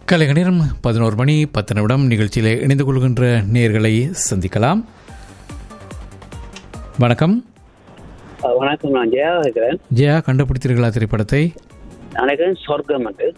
கலைக நேரம் பதினோரு மணி பத்து நிமிடம் நிகழ்ச்சியில் இணைந்து கொள்கின்ற நேர்களை சந்திக்கலாம் வணக்கம் அஹ் வணக்கம் நான் ஜெயா இருக்கிறேன் ஜெயா கண்டுபிடித்தீர்களா திரைப்படத்தை நினைக்கிறேன் சொர்க்கம் வந்து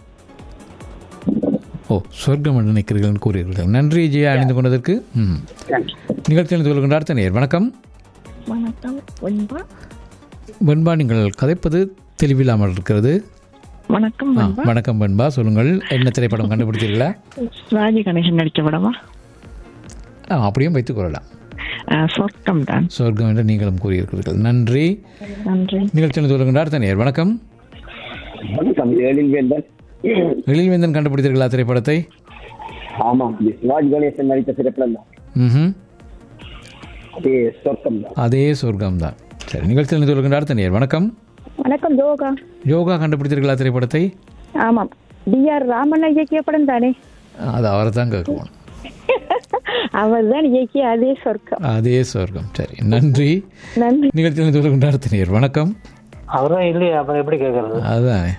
ஓ சொர்க்கம் என்று நினைக்கிறீர்கள் கூறுகிறீர்கள் நன்றி ஜெயா இணைந்து கொண்டதற்கு ம் நிகழ்ச்சி இணைந்து கொள்கின்ற அடுத்த நேர் வணக்கம் வணக்கம் வெண்பா வெண்பா நீங்கள் கதைப்பது தெளிவில்லாமல் இருக்கிறது வணக்கம் ஆ, வெண்பா வணக்கம் வெண்பா சொல்லுங்கள் என்ன திரைப்படம் கண்டுபிடித்தீர்களா ராஜி கணேசன் நடிச்ச படமா ஆ, அப்படியும் வைத்துக் கொள்ளலாம் ஆ, சொர்க்கம் தான் சொர்க்கம் என்று நீங்களும் கூறியிருக்கிறீர்கள் நன்றி நன்றி நிகழ்ச்சி இணைந்து கொள்கின்ற அடுத்த நேர் வணக்கம் வணக்கம் எழில் வேந்தன் எழில்வேந்தன் கண்டுபிடித்தீர்களா திரைப்படத்தை ஆமாம் இது சிவாஜி கணேசன் நடித்த திரைப்படம் தான் ம் அதே சொர்க்கம் தான் அதே சொர்க்கம் தான் சரி நிகழ்ச்சியில் இணைந்து கொள்கின்ற அடுத்த நேர் வணக்கம் வணக்கம் யோகா யோகா கண்டுபிடித்தீர்களா திரைப்படத்தை ஆமாம் டிஆர் ராமன் இயக்கிய படம் தானே அது அவரை தான் கேட்குவோம் அவர் தான் இயக்கிய அதே சொர்க்கம் அதே சொர்க்கம் சரி நன்றி நன்றி நிகழ்ச்சியில் இணைந்து கொள்கின்ற அடுத்த நேர் வணக்கம் அவரும் இல்லையா அப்புறம் எப்படி கேட்கறது அதுதான்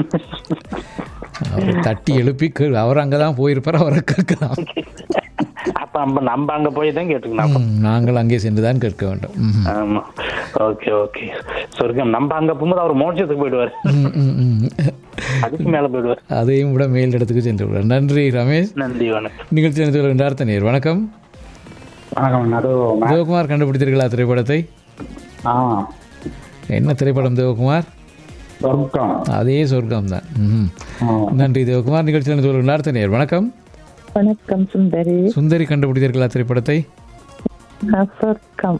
அவரை தட்டி எழுப்பி கே- அவர் அங்கே தான் போயிருப்பார் அவரை கேட்கலாம் அப்ப நம்ம நம்ம அங்க போய் தான் கேட்டுக்கணும் ம், நாங்கள் அங்கே சென்று தான் கேட்க வேண்டும் ம். ஆமா ஓகே ஓகே சொர்க்கம் நம்ம அங்க போகும்போது அவர் மோட்சத்துக்கு போயிடுவார் ம், ம், ம். அதுக்கு மேல போயிடுவார் அதையும் விட மேல் இடத்துக்கு சென்று விடுவார் நன்றி ரமேஷ் நன்றி வணக்கம் நிகழ்ச்சி இணைந்து கொள்கின்ற அடுத்த நேர் வணக்கம் வணக்கம் அது தேவகுமார் கண்டுபிடித்தீர்களா திரைப்படத்தை ஆ என்ன திரைப்படம் தேவகுமார் சொர்க்கம் அதே சொர்க்கம் தான் ம். ஆ. நன்றி தேவகுமார் நிகழ்ச்சியில் சொல்கிற அடுத்த நேர் வணக்கம் வணக்கம் சுந்தரி சுந்தரி கண்டுபிடித்தீர்களா திரைப்படத்தை சொர்க்கம்